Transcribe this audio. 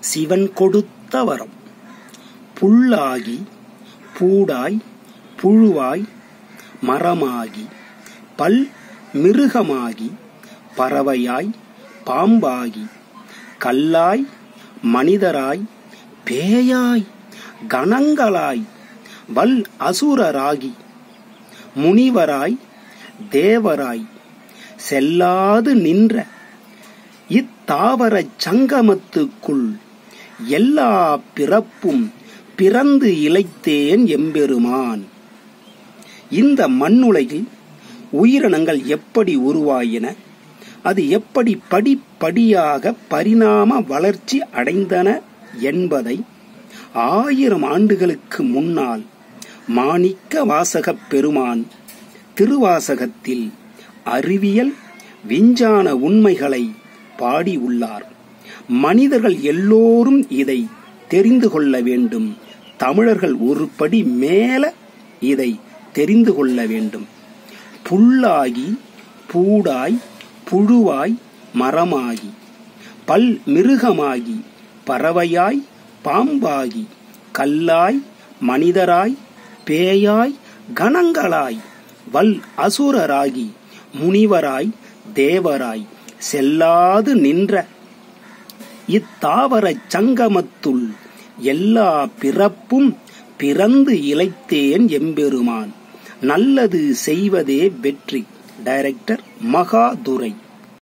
சிவன் கொடுத்த வரம் புல்லாகி பூடாய் புழுவாய் மரமாகி பல் மிருகமாகி பறவையாய் பாம்பாகி கல்லாய் மனிதராய் பேயாய் கணங்களாய் வல் அசுரராகி முனிவராய் தேவராய் செல்லாது நின்ற இத்தாவரச் சங்கமத்துக்குள் எல்லா பிறப்பும் பிறந்து இளைத்தேன் எம்பெருமான் இந்த மண்ணுலகில் உயிரினங்கள் எப்படி உருவாயின அது எப்படி படிப்படியாக பரிணாம வளர்ச்சி அடைந்தன என்பதை ஆயிரம் ஆண்டுகளுக்கு முன்னால் மாணிக்க வாசகப் பெருமான் திருவாசகத்தில் அறிவியல் விஞ்ஞான உண்மைகளை பாடியுள்ளார் மனிதர்கள் எல்லோரும் இதை தெரிந்து கொள்ள வேண்டும் தமிழர்கள் ஒரு படி மேல இதை தெரிந்து கொள்ள வேண்டும் புல்லாகி பூடாய் புழுவாய் மரமாகி பல் மிருகமாகி பறவையாய் பாம்பாகி கல்லாய் மனிதராய் பேயாய் கணங்களாய் வல் அசுரராகி முனிவராய் தேவராய் செல்லாது நின்ற இத்தாவரச் சங்கமத்துள் எல்லா பிறப்பும் பிறந்து இளைத்தேன் எம்பெருமான் நல்லது செய்வதே வெற்றி டைரக்டர் மகாதுரை